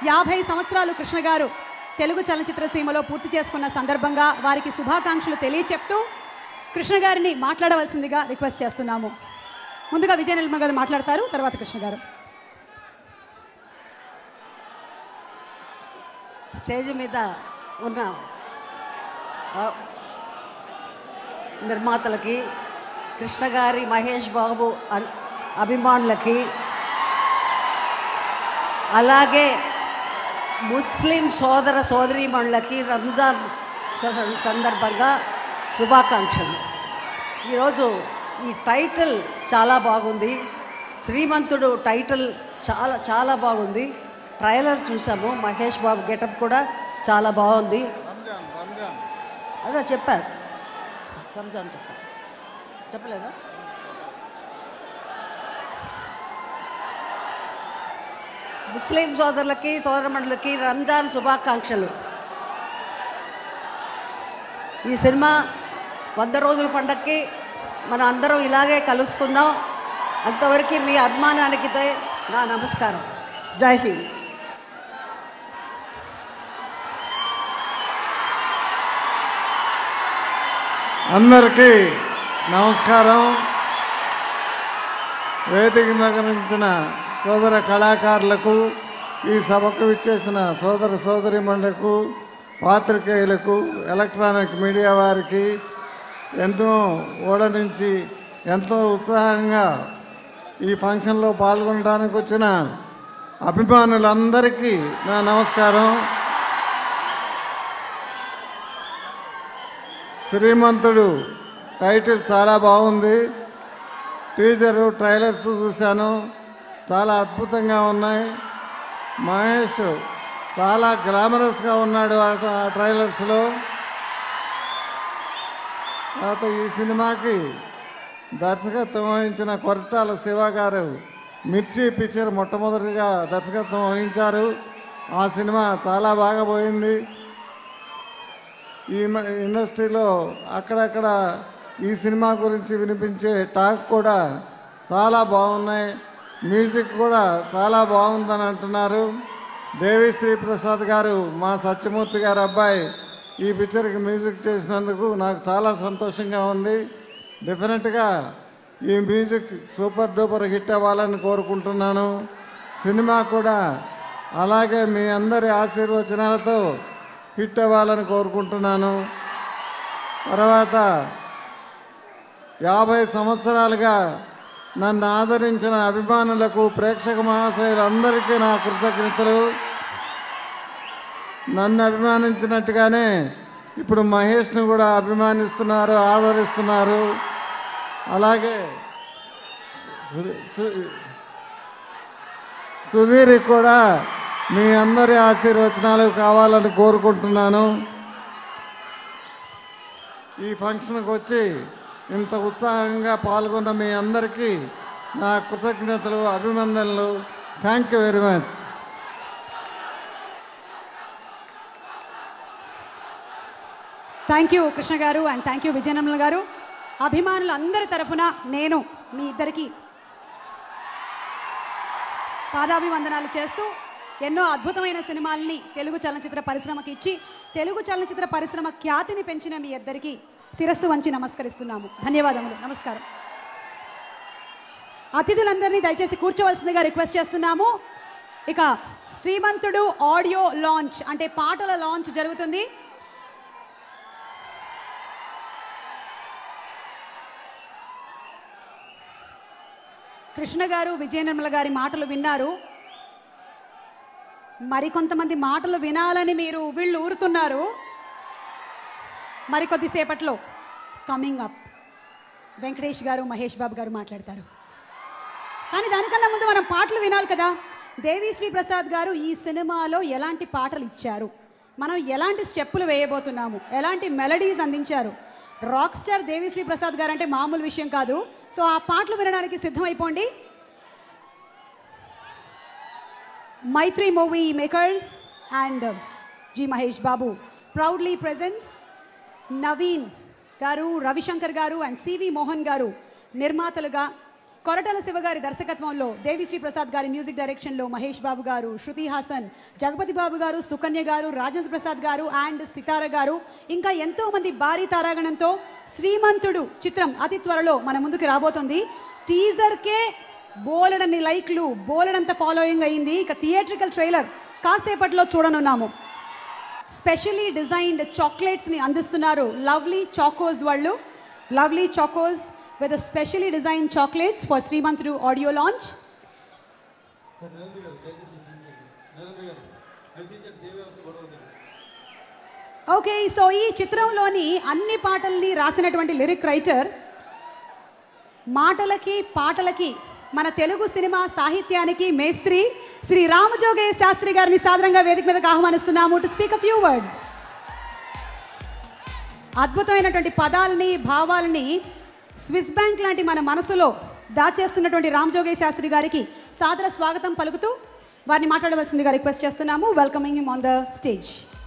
యాభై సంవత్సరాలు కృష్ణ గారు తెలుగు చలనచిత్ర సీమలో పూర్తి చేసుకున్న సందర్భంగా వారికి శుభాకాంక్షలు తెలియచెప్తూ కృష్ణ గారిని మాట్లాడవలసిందిగా రిక్వెస్ట్ చేస్తున్నాము ముందుగా విజయ నిర్మల్ గారు మాట్లాడతారు తర్వాత కృష్ణ గారు స్టేజ్ మీద ఉన్న ఆ, నిర్మాతలకి కృష్ణ గారి మహేష్ బాబు అన్- అభిమానులకి అలాగే ముస్లిం సోదర సోదరీమణులకి రంజాన్ స- సందర్భంగా శుభాకాంక్షలు ఈరోజు ఈ టైటిల్ చాలా బాగుంది శ్రీమంతుడు టైటిల్ చాలా చాలా బాగుంది ట్రైలర్ చూసాము మహేష్ బాబు గెటప్ కూడా చాలా బాగుంది అదే చెప్పారు రంజాన్ చెప్పారు చెప్పలేదా ముస్లిం సోదరులకి సోదరమండలకి రంజాన్ శుభాకాంక్షలు ఈ సినిమా వంద రోజుల పండక్కి మన అందరం ఇలాగే కలుసుకుందాం అంతవరకు మీ అభిమానానికి దే- నా నమస్కారం జై హింద్ అందరికీ నమస్కారం వేదిక నగరించిన సోదర కళాకారులకు ఈ సభకు విచ్చేసిన సోదర సోదరిమణులకు పాత్రికేయులకు ఎలక్ట్రానిక్ మీడియా వారికి ఎంతో ఓడ నుంచి ఎంతో ఉత్సాహంగా ఈ ఫంక్షన్లో పాల్గొనడానికి వచ్చిన అభిమానులందరికీ నా నమస్కారం శ్రీమంతుడు టైటిల్ చాలా బాగుంది టీజరు ట్రైలర్స్ చూశాను చాలా అద్భుతంగా ఉన్నాయి మహేష్ చాలా గ్లామరస్గా ఉన్నాడు ఆ ట- ఆ ట్రైలర్స్లో తర్వాత ఈ సినిమాకి దర్శకత్వం వహించిన కొరటాల శివ గారు మిర్చి పిక్చర్ మొట్టమొదటిగా దర్శకత్వం వహించారు ఆ సినిమా చాలా బాగా పోయింది ఈ మ- ఇండస్ట్రీలో అక్కడక్కడ ఈ సినిమా గురించి వినిపించే టాక్ కూడా చాలా బాగున్నాయి మ్యూజిక్ కూడా చాలా బాగుందని అంటున్నారు దేవిశ్రీ ప్రసాద్ గారు మా సత్యమూర్తి గారు అబ్బాయి ఈ పిక్చర్కి మ్యూజిక్ చేసినందుకు నాకు చాలా సంతోషంగా ఉంది డెఫినెట్గా ఈ మ్యూజిక్ సూపర్ డూపర్ హిట్ అవ్వాలని కోరుకుంటున్నాను సినిమా కూడా అలాగే మీ అందరి ఆశీర్వచనాలతో హిట్ అవ్వాలని కోరుకుంటున్నాను తర్వాత యాభై సంవత్సరాలుగా నన్ను ఆదరించిన అభిమానులకు ప్రేక్షక మహాశయులందరికీ నా కృతజ్ఞతలు నన్ను అభిమానించినట్టుగానే ఇప్పుడు మహేష్ను కూడా అభిమానిస్తున్నారు ఆదరిస్తున్నారు అలాగే సు- సు- సుధీర్ కూడా మీ అందరి ఆశీర్వచనాలు కావాలని కోరుకుంటున్నాను ఈ ఫంక్షన్కి వచ్చి ఇంత ఉత్సాహంగా పాల్గొన్న మీ అందరికీ నా కృతజ్ఞతలు అభినందనలు thank you very much thank you Krishna garu and thank you విజయనమల గారు అభిమానులు అందరి తరపున నేను మీ ఇద్దరికి పాదాభివందనాలు చేస్తూ ఎన్నో అద్భుతమైన సినిమాల్ని తెలుగు చలనచిత్ర పరిశ్రమకి ఇచ్చి తెలుగు చలనచిత్ర పరిశ్రమ ఖ్యాతిని పెంచిన మీ ఇద్దరికి శిరస్సు వంచి నమస్కరిస్తున్నాము ధన్యవాదములు నమస్కారం అతిథులందరినీ దయచేసి కూర్చోవలసిందిగా రిక్వెస్ట్ చేస్తున్నాము ఇక శ్రీమంతుడు ఆడియో లాంచ్ అంటే పాటల లాంచ్ జరుగుతుంది కృష్ణ గారు విజయ నిర్మల గారి మాటలు విన్నారు మరికొంతమంది మాటలు వినాలని మీరు వీళ్ళు ఊరుతున్నారు మరికొద్దిసేపట్లో కమింగ్ అప్ వెంకటేష్ గారు మహేష్ బాబు గారు మాట్లాడతారు కానీ దానికన్నా ముందు మనం పాటలు వినాలి కదా దేవిశ్రీ ప్రసాద్ గారు ఈ సినిమాలో ఎలాంటి పాటలు ఇచ్చారు మనం ఎలాంటి స్టెప్పులు వేయబోతున్నాము ఎలాంటి మెలడీస్ అందించారు రాక్ స్టార్ దేవిశ్రీ ప్రసాద్ గారు అంటే మామూలు విషయం కాదు సో ఆ పాటలు వినడానికి సిద్ధమైపోండి Mythri movie makers and G Mahesh Babu proudly presents Naveen garu Ravishankar గారు అండ్ సివి మోహన్ గారు నిర్మాతలుగా కొరటల శివ గారి దర్శకత్వంలో దేవిశ్రీ ప్రసాద్ గారి మ్యూజిక్ డైరెక్షన్లో మహేష్ బాబు గారు శృతి హాసన్ జగపతి బాబు గారు సుకన్య గారు రాజేంద్ర ప్రసాద్ గారు అండ్ సితార గారు ఇంకా ఎంతో మంది భారీ తారాగణంతో శ్రీమంతుడు చిత్రం అతి త్వరలో మన ముందుకు రాబోతుంది టీజర్కే బోలెడన్ని లైక్లు బోలెడంత ఫాలోయింగ్ అయింది ఇక థియేట్రికల్ ట్రైలర్ కాసేపట్లో చూడనున్నాము స్పెషలీ డిజైన్డ్ చాక్లెట్స్ని అందిస్తున్నారు లవ్లీ చాకోస్ వాళ్ళు lovely chocos with specially design chocolates for Srimanthudu audio launch okay so ఈ చిత్రంలోని అన్ని పాటల్ని రాసినటువంటి లిరిక్ రైటర్ మాటలకి పాటలకి మన తెలుగు సినిమా సాహిత్యానికి మేస్త్రి శ్రీ రామజోగయ్య శాస్త్రి గారిని సాధారణంగా వేదిక మీదకి ఆహ్వానిస్తున్నాము to speak a few words అద్భుతమైనటువంటి పదాలని భావాలని స్విస్ బ్యాంక్ లాంటి మన మనసులో దాచేస్తున్నటువంటి రామజోగయ్య శాస్త్రి గారికి సాదర స్వాగతం పలుకుతూ వారిని మాట్లాడవలసిందిగా రిక్వెస్ట్ చేస్తున్నాము welcoming him on the stage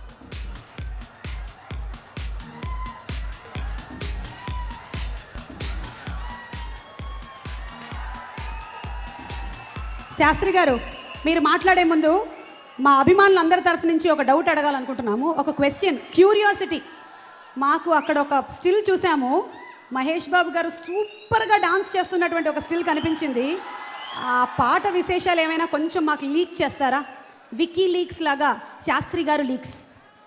Shastri garu మీరు మాట్లాడే ముందు మా అభిమానులందరి తరఫు నుంచి ఒక డౌట్ అడగాలనుకుంటున్నాము ఒక క్వశ్చన్ క్యూరియాసిటీ మాకు అక్కడ ఒక స్టిల్ చూసాము మహేష్ బాబు గారు సూపర్గా డాన్స్ చేస్తున్నటువంటి ఒక స్టిల్ కనిపించింది ఆ పాట విశేషాలు ఏమైనా కొంచెం మాకు లీక్ చేస్తారా వికీ లీక్స్ లాగా శాస్త్రి గారు లీక్స్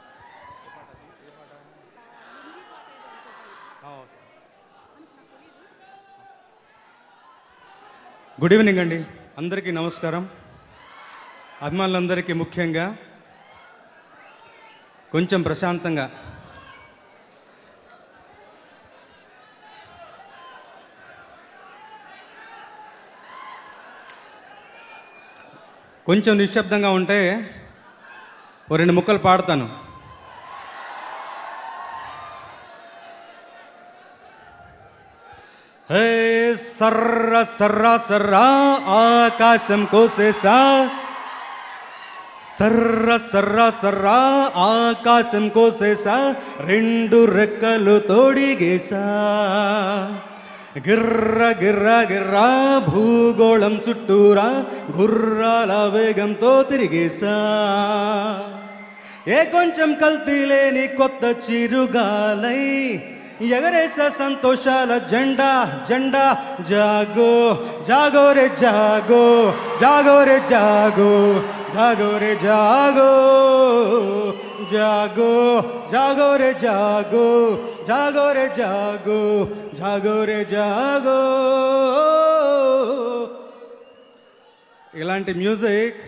గుడ్ ఈవినింగ్ అండి అందరికీ నమస్కారం అభిమానులందరికీ ముఖ్యంగా కొంచెం ప్రశాంతంగా కొంచెం నిశ్శబ్దంగా ఉంటే ఓ రెండు ముక్కలు పాడతాను హే సర్ర సర్ర సర్ర ఆకాశం కోసేసా సర్ర సర్ర సర్ర ఆకాశం కోసేసా రెండు రెక్కలు తోడిగేసా గిర్ర గిర్ర గిర్ర భూగోళం చుట్టూరా గుర్రాల వేగంతో తిరిగేసా ఏ కొంచెం కల్తీ లేని కొత్త చిరుగాలై ఎగరేస సంతోషాల జెండా జెండా జాగో జాగో రే జాగో జాగో రే జాగో జాగో రే జాగో జాగో జాగో రే జాగో జాగో రే జాగో జాగో రే జాగో ఇలాంటి మ్యూజిక్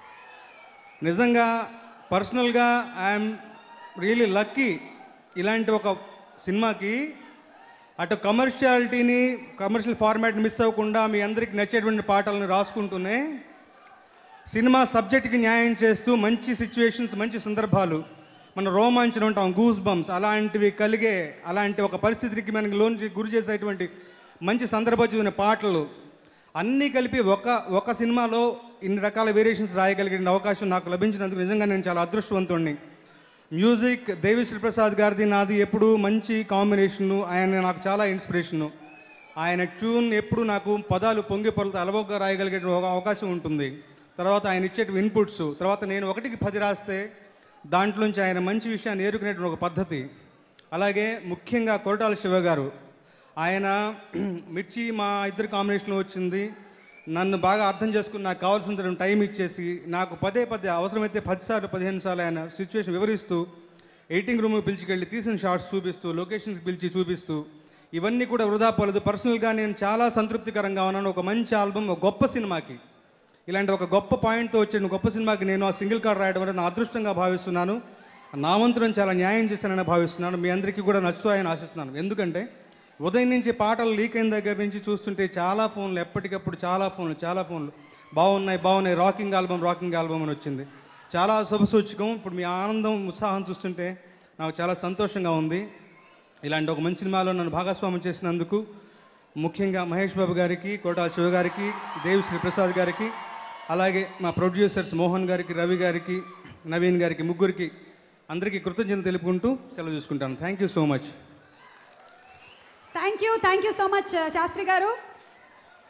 నిజంగా పర్సనల్గా ఐఎమ్ రియలీ లక్కీ ఇలాంటి ఒక సినిమాకి అటు కమర్షియాలిటీని కమర్షియల్ ఫార్మాట్ మిస్ అవ్వకుండా మీ అందరికి నచ్చేటువంటి పాటలను రాసుకుంటూనే సినిమా సబ్జెక్ట్కి న్యాయం చేస్తూ మంచి సిచ్యువేషన్స్ మంచి సందర్భాలు మన రోమాంచనం ఉంటాం గూస్ బంప్స్ అలాంటివి కలిగే అలాంటి ఒక పరిస్థితికి మనకి లోన్ గురి చేసేటువంటి మంచి సందర్భోచితమైన పాటలు అన్నీ కలిపి ఒక ఒక సినిమాలో ఇన్ని రకాల వేరియేషన్స్ రాయగలిగిన అవకాశం నాకు లభించినందుకు నిజంగా నేను చాలా అదృష్టవంతుణ్ణి మ్యూజిక్ దేవిశ్రీ ప్రసాద్ గారిది నాది ఎప్పుడు మంచి కాంబినేషను ఆయన నాకు చాలా ఇన్స్పిరేషను ఆయన ట్యూన్ ఎప్పుడు నాకు పదాలు పొంగి పొరలతో అలవోగా రాయగలిగే ఒక అవకాశం ఉంటుంది తర్వాత ఆయన ఇచ్చేటి ఇన్పుట్స్ తర్వాత నేను ఒకటికి పది రాస్తే దాంట్లోంచి ఆయన మంచి విషయాన్ని ఏరుకునేటువంటి ఒక పద్ధతి అలాగే ముఖ్యంగా కొరటాల శివ గారు ఆయన మిర్చి మా ఇద్దరు కాంబినేషన్లో వచ్చింది నన్ను బాగా అర్థం చేసుకుని నాకు కావాల్సిన టైం ఇచ్చేసి నాకు పదే పదే అవసరమైతే పదిసార్లు పదిహేను సార్లు ఆయన సిచ్యువేషన్ వివరిస్తూ ఎడిటింగ్ రూమ్కి పిలిచికెళ్ళి తీసిన షార్ట్స్ చూపిస్తూ లొకేషన్స్కి పిలిచి చూపిస్తూ ఇవన్నీ కూడా వృధా పోలేదు పర్సనల్గా నేను చాలా సంతృప్తికరంగా ఉన్నాను ఒక మంచి ఆల్బమ్ ఒక గొప్ప సినిమాకి ఇలాంటి ఒక గొప్ప పాయింట్తో వచ్చిన గొప్ప సినిమాకి నేను ఆ సింగిల్ కార్డ్ రాయడం అనేది నా అదృష్టంగా భావిస్తున్నాను నా వంతులను చాలా న్యాయం చేశానని భావిస్తున్నాను మీ అందరికీ కూడా నచ్చుతాయని ఆశిస్తున్నాను ఎందుకంటే ఉదయం నుంచి పాటలు లీక్ అయిన దగ్గర నుంచి చూస్తుంటే చాలా ఫోన్లు ఎప్పటికప్పుడు చాలా ఫోన్లు చాలా ఫోన్లు బాగున్నాయి బాగున్నాయి రాకింగ్ ఆల్బమ్ రాకింగ్ ఆల్బమ్ అని వచ్చింది చాలా శుభసూచకం ఇప్పుడు మీ ఆనందం ఉత్సాహం చూస్తుంటే నాకు చాలా సంతోషంగా ఉంది ఇలాంటి ఒక మంచి సినిమాలో నన్ను భాగస్వామ్యం చేసినందుకు ముఖ్యంగా మహేష్ బాబు గారికి కోటాల శివ గారికి దేవిశ్రీ ప్రసాద్ గారికి అలాగే మా ప్రొడ్యూసర్స్ మోహన్ గారికి రవి గారికి నవీన్ గారికి ముగ్గురికి అందరికీ కృతజ్ఞతలు తెలుపుకుంటూ సెలవు చూసుకుంటాను thank you so much thank you thank you so much Shastri garu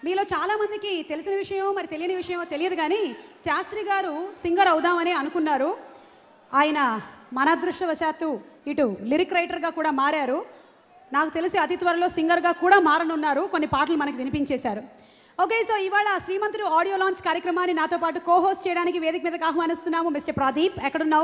మీలో చాలామందికి తెలిసిన విషయం మరి తెలియని విషయం తెలియదు కానీ శాస్త్రి గారు సింగర్ అవుదామని అనుకున్నారు ఆయన మన అదృష్టవశాత్తు ఇటు లిరిక్ రైటర్గా కూడా మారారు నాకు తెలిసి అతి త్వరలో సింగర్గా కూడా మారనున్నారు కొన్ని పాటలు మనకు వినిపించేశారు ఓకే సో ఇవాళ శ్రీమంతుడు ఆడియో లాంచ్ కార్యక్రమాన్ని నాతో పాటు కో హోస్ట్ చేయడానికి వేదిక మీదకి ఆహ్వానిస్తున్నాము మిస్టర్ ప్రదీప్ ఎక్కడున్నావు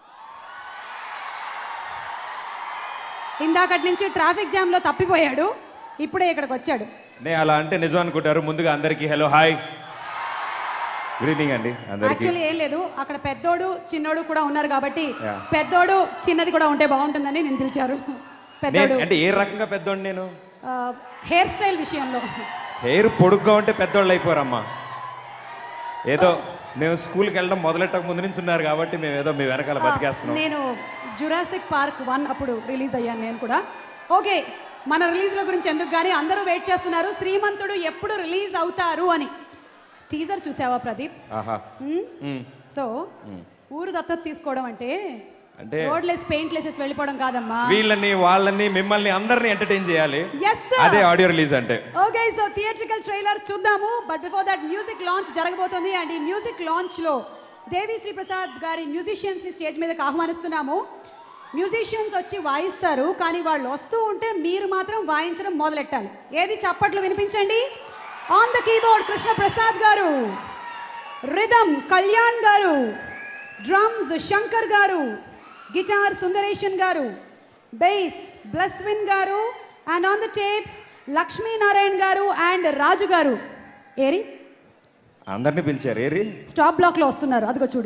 ఇందాకటి నుంచి ట్రాఫిక్ జామ్లో తప్పిపోయాడు ఇప్పుడే ఇక్కడికి వచ్చాడు నే అలా అంటే నిజం అనుకుంటారు ముందుగా అందరికీ హలో హాయ్ గుడ్ ఈవినింగ్ అండి అందరికీ యాక్చువల్లీ ఏం లేదు అక్కడ పెద్దోడు చిన్నోడు కూడా ఉన్నారు కాబట్టి Yeah. పెద్దోడు చిన్నది కూడా ఉంటే బాగుంటుందని నేను పిలిచారు పెద్దోడు నేను అంటే ఏ రకంగా పెద్దోండి నేను హెయిర్ స్టైల్ విషయంలో హెయిర్ పొడుగ్గా ఉంటే పెద్దోళ్ళు అయిపోరమ్మా ఏదో మేము స్కూల్కి వెళ్ళడం మొదలెట్టక ముందు నుంచి ఉన్నారు కాబట్టి మేము ఏదో మీ వెనకాల బతికేస్తున్నాం నేను జురాసిక్ పార్క్ వన్ అప్పుడు రిలీజ్ అయ్యాను నేను కూడా ఓకే మన రిలీజ్ల గురించి ఎందుకు కానీ అందరూ వెయిట్ చేస్తున్నారు శ్రీమంతుడు ఎప్పుడు రిలీజ్ అవుతారు అని టీజర్ చూసావా ప్రదీప్ ఆహా మ్. సో ఊరు దత్తత తీసుకోవడం అంటే అంటే రోడ్లెస్ పెయింట్ లేసేసి వెళ్ళిపోవడం కాదమ్మా వీళ్ళని వాళ్ళని మిమ్మల్ని అందరిని ఎంటర్టైన్ చేయాలి ఎస్ అదే ఆడియో రిలీజ్ అంటే ఓకే సో థియేట్రికల్ ట్రైలర్ చూద్దాము but before that music launch జరగబోతుంది అండ్ ఈ మ్యూజిక్ లాంచ్లో దేవి శ్రీ ప్రసాద్ గారి మ్యూజిషియన్స్ని స్టేజ్ మీదకి ఆహ్వానిస్తున్నాము మ్యూజిషియన్స్ వచ్చి వాయిస్తారు కానీ వాళ్ళు వస్తూ ఉంటే మీరు మాత్రం వాయించడం మొదలెట్టాలి ఏది చప్పట్లు వినిపించండి on the keyboard Krishna Prasad garu rhythm Kalyan గారు డ్రమ్స్ శంకర్ గారు గిటార్ సుందరేషన్ గారు bass Blesswin garu and on the tapes Lakshminarayana garu and రాజు గారు ఏరి అందరినీ పిలిచారు ఏరి స్టాప్ బ్లాక్లో వస్తున్నారు అదిగో చూడు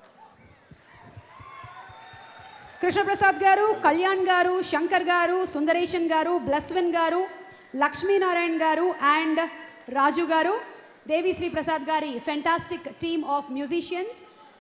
కృష్ణప్రసాద్ గారు కళ్యాణ్ గారు శంకర్ గారు సుందరేషన్ గారు బ్లస్విన్ గారు లక్ష్మీనారాయణ గారు అండ్ రాజు గారు దేవిశ్రీ ప్రసాద్ గారి ఫెంటాస్టిక్ టీమ్ ఆఫ్ మ్యూజిషియన్స్